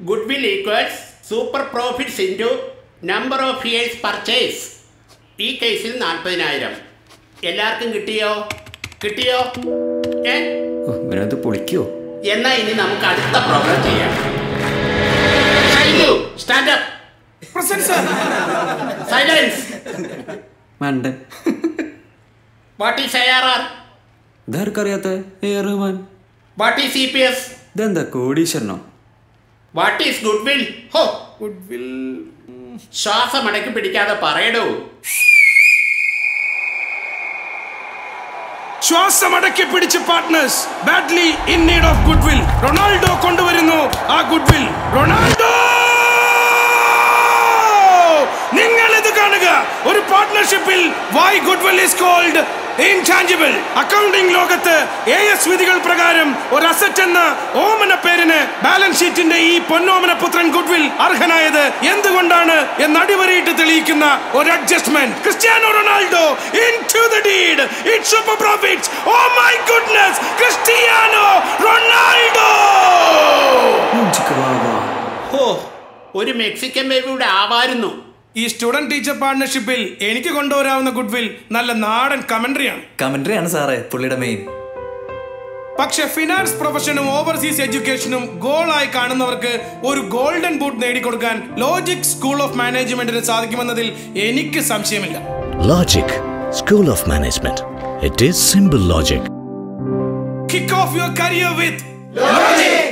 Good goodwill equals super profits into number of years purchase ഈ കേസിൽ നാൽപ്പതിനായിരം എല്ലാവർക്കും കിട്ടിയോ കിട്ടിയോ ഏ ഓ, ഇവനത് പൊളിക്കോ എന്നാ ഇനി നമുക്ക് അടുത്ത പ്രോഗ്രാം ചെയ്യാം ഷൈലു സ്റ്റാൻഡ് അപ്പ് സൈലൻസ് മണ്ടൻ what is I R R ഇതാർക്കറിയാത്ത A R Rahman what is C P S ഇതെന്താ കോടീശ്വരനോ വാട്ട് ഈസ് ഗുഡ് വിൽ ഹോ ഗുഡ് വിൽ ശ്വാസം അടക്കി പിടിക്കാതെ പറയടൂ ശ്വാസമടക്കി പിടിച്ച് partners badly in need of goodwill Ronaldo കൊണ്ടുവരുന്നു ആ ഗുഡ് വിൽ റൊണാൾഡോ നിങ്ങൾ ഇത് കാണുക ഒരു പാർട്ട്ണർഷിപ്പിൽ why goodwill is called intangible accounting ലോകത്ത് എ എസ് വിധികൾ പ്രകാരം ഒരു അസറ്റ് എന്ന ഓമന പേരിന് ബാലൻസ് ഷീറ്റിന്റെ ഈ പൊന്നോമന പുത്രൻ ഗുഡ്വിൽ അർഹനായത് എന്തുകൊണ്ടാണ് എന്ന് അടിവരയിട്ട് തെളിയിക്കുന്ന ഒരു adjustment Cristiano Ronaldo into the deed it super profits oh my goodness Cristiano Ronaldo ഹോ ഒരു മെക്സിക്കൻ ബേബി ഇവിടെ ആവായിരുന്നു ഈ സ്റ്റുഡന്റ് ടീച്ചർ പാർട്ണർഷിപ്പിൽ എനിക്ക് കൊണ്ടുവരാവുന്ന ഗുഡ്വിൽ നല്ല നാടൻ കമന്ററിയാണ് കമന്ററി ആണ് സാറേ പുള്ളിയുടെ മെയിൻ പക്ഷെ ഫിനാൻസ് പ്രൊഫഷനും ഓവർസീസ് എഡ്യൂക്കേഷനും ഗോളായി കാണുന്നവർക്ക് ഒരു ഗോൾഡൻ ബൂട്ട് നേടിക്കൊടുക്കാൻ ലോജിക് സ്കൂൾ ഓഫ് മാനേജ്മെന്റിന് സാധിക്കുമെന്നതിൽ എനിക്ക് സംശയമില്ല Logic, School of Management. It is simple logic. Kick off your career with